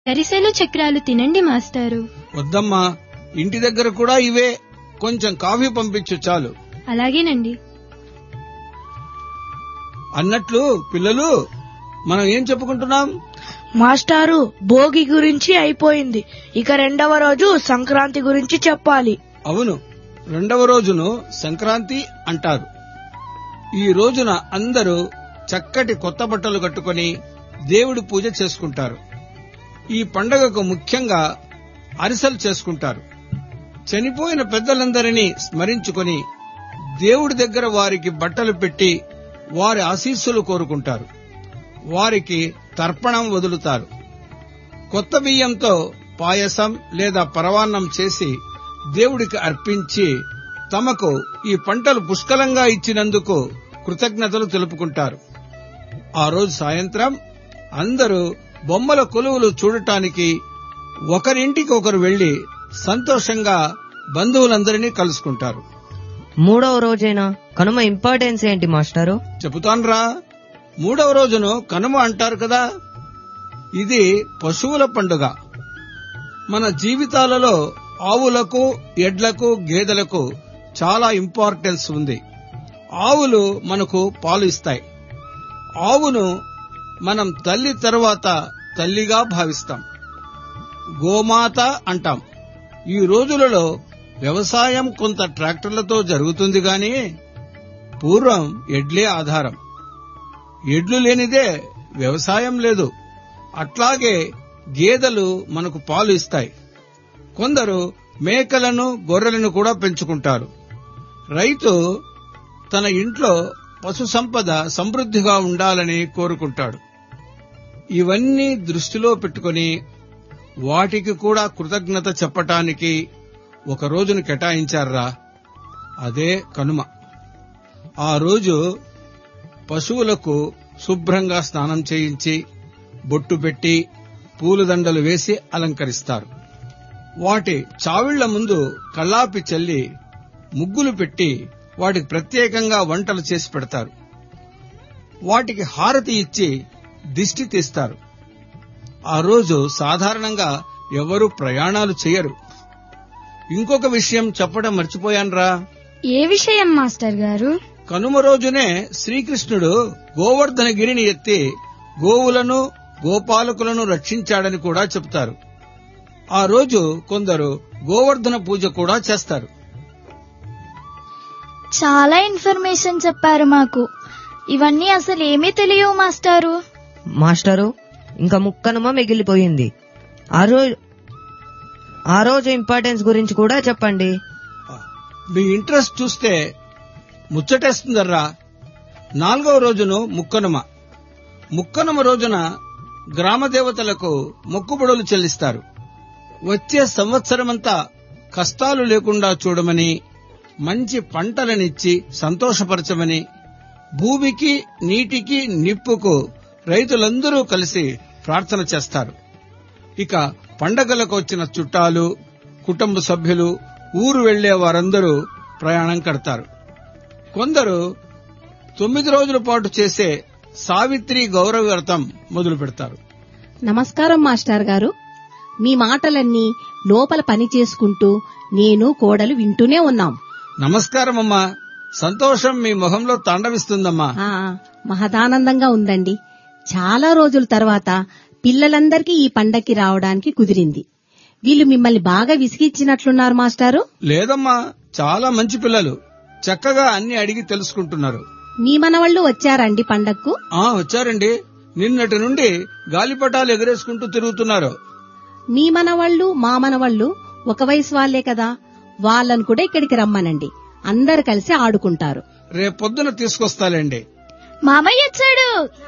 గరిసెలు చక్రాలు తినండి మాస్టారు వద్దమ్మా ఇంటి దగ్గర కూడా ఇవే కొంచెం కాఫీ పంపించు చాలు అలాగేనండి అన్నట్లు పిల్లలు మనం ఏం చెప్పుకుంటున్నాం మాస్టారు భోగి గురించి అయిపోయింది ఇక రెండవ రోజు సంక్రాంతి గురించి చెప్పాలి అవును రెండవ రోజును సంక్రాంతి అంటారు ఈ రోజున అందరూ చక్కటి కొత్త బట్టలు కట్టుకొని దేవుడి పూజ చేసుకుంటారు ఈ పండగకు ముఖ్యంగా అరిసెలు చేసుకుంటారు చనిపోయిన పెద్దలందరినీ స్మరించుకొని దేవుడి దగ్గర వారికి బట్టలు పెట్టి వారి ఆశీస్సులు కోరుకుంటారు వారికి తర్పణం వదులుతారు కొత్త బియ్యంతో పాయసం లేదా పరవాన్నం చేసి దేవుడికి అర్పించి తమకు ఈ పంటలు పుష్కలంగా ఇచ్చినందుకు కృతజ్ఞతలు తెలుపుకుంటారు ఆ రోజు సాయంత్రం అందరూ బొమ్మల కొలువులు చూడటానికి ఒకరింటికి ఒకరు వెళ్లి సంతోషంగా బంధువులందరినీ కలుసుకుంటారు మూడవ రోజైన కనుమ ఇంపార్టెన్స్ ఏంటి మాస్టారు చెబుతాన్రా మూడవ రోజును కనుమ అంటారు కదా ఇది పశువుల పండుగ మన జీవితాలలో ఆవులకు ఎడ్లకు గేదెలకు చాలా ఇంపార్టెన్స్ ఉంది ఆవులు మనకు పాలు ఇస్తాయి ఆవును మనం తల్లి తర్వాత తల్లిగా భావిస్తాం గోమాత అంటాం ఈ రోజులలో వ్యవసాయం కొంత ట్రాక్టర్లతో జరుగుతుంది గాని పూర్వం ఎడ్లే ఆధారం ఎడ్లు లేనిదే వ్యవసాయం లేదు అట్లాగే గేదెలు మనకు పాలు ఇస్తాయి కొందరు మేకలను గొర్రెలను కూడా పెంచుకుంటారు రైతు తన ఇంట్లో పశు సంపద సమృద్ధిగా ఉండాలని కోరుకుంటాడు ఇవన్నీ దృష్టిలో పెట్టుకొని వాటికి కూడా కృతజ్ఞత చెప్పటానికి ఒక రోజును కేటాయించారా అదే కనుమ ఆ రోజు పశువులకు శుభ్రంగా స్నానం చేయించి బొట్టు పెట్టి పూలదండలు వేసి అలంకరిస్తారు వాటి చావిళ్ల ముందు కల్లాపి చల్లి ముగ్గులు పెట్టి వాటికి ప్రత్యేకంగా వంటలు చేసి పెడతారు వాటికి హారతి ఇచ్చి దిష్టి తీస్తారు ఆ రోజు సాధారణంగా ఎవరు ప్రయాణాలు చేయరు ఇంకొక విషయం చెప్పడం మర్చిపోయాన్రా ఏ విషయం మాస్టర్ గారు కనుమ రోజునే శ్రీకృష్ణుడు గోవర్ధన గిరిని ఎత్తి గోవులను గోపాలకులను రక్షించాడని కూడా చెప్తారు ఆ రోజు కొందరు గోవర్ధన పూజ కూడా చేస్తారు చాలా ఇన్ఫర్మేషన్ చెప్పారు మాకు ఇవన్నీ అసలు ఏమీ తెలియవు మాస్టారు మాస్టారు ఇంకా ముక్కనుమ మిగిలిపోయింది ఆ రోజు ఆ రోజు ఇంపార్టెన్స్ గురించి కూడా చెప్పండి మీ ఇంట్రెస్ట్ చూస్తే ముచ్చటేస్తుందర్రా నాలుగవ రోజును ముక్కనుమ ముక్కనుమ రోజున గ్రామ దేవతలకు మొక్కుబడులు చెల్లిస్తారు వచ్చే సంవత్సరమంతా కష్టాలు లేకుండా చూడమని మంచి పంటలనిచ్చి సంతోషపరచమని భూమికి నీటికి నిప్పుకు రైతులందరూ కలిసి ప్రార్థన చేస్తారు ఇక పండగలకు వచ్చిన చుట్టాలు కుటుంబ సభ్యులు ఊరు వెళ్లే వారందరూ ప్రయాణం కడతారు కొందరు తొమ్మిది రోజుల పాటు చేసే సావిత్రి గౌరవ వ్రతం మొదలు పెడతారు నమస్కారం మాస్టర్ గారు మీ మాటలన్నీ లోపల పని చేసుకుంటూ నేను కోడలు వింటూనే ఉన్నాం నమస్కారం అమ్మా సంతోషం మీ మొహంలో తాండవిస్తుందమ్మా ఆ మహదానందంగా ఉందండి చాలా రోజుల తర్వాత పిల్లలందరికీ ఈ పండక్కి రావడానికి కుదిరింది వీళ్ళు మిమ్మల్ని బాగా విసిగిచ్చినట్లున్నారు మాస్టారు లేదమ్మా చాలా మంచి పిల్లలు చక్కగా అన్ని అడిగి తెలుసుకుంటున్నారు మీ మనవళ్ళు వచ్చారండి పండక్కు ఆ వచ్చారండి నిన్నటి నుండి గాలిపటాలు ఎగరేసుకుంటూ తిరుగుతున్నారు మీ మనవళ్ళు మా మనవళ్ళు ఒక వయసు వాళ్లే కదా వాళ్ళను కూడా ఇక్కడికి రమ్మనండి అందరు కలిసి ఆడుకుంటారు రేపొద్దున తీసుకొస్తాలేండి మామయ్య వచ్చాడు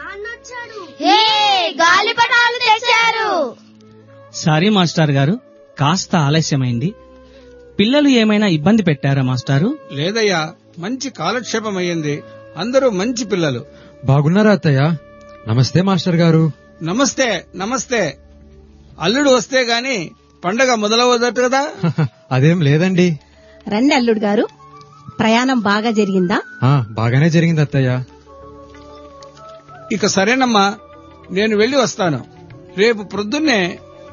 హే గాలిపటాలు తెచ్చారు సారీ మాస్టర్ గారు కాస్త ఆలస్యమైంది పిల్లలు ఏమైనా ఇబ్బంది పెట్టారా మాస్టారు లేదయ్యా మంచి కాలక్షేపం అయ్యింది అందరూ మంచి పిల్లలు బాగున్నారా అత్తయ్య నమస్తే మాస్టర్ గారు నమస్తే నమస్తే అల్లుడు వస్తే గాని పండగ మొదలవదట కదా అదేం లేదండి రండి అల్లుడు గారు ప్రయాణం బాగా జరిగిందా ఆ బాగానే జరిగింది అత్తయ్య ఇక సరేనమ్మా నేను వెళ్లి వస్తాను రేపు ప్రొద్దున్నే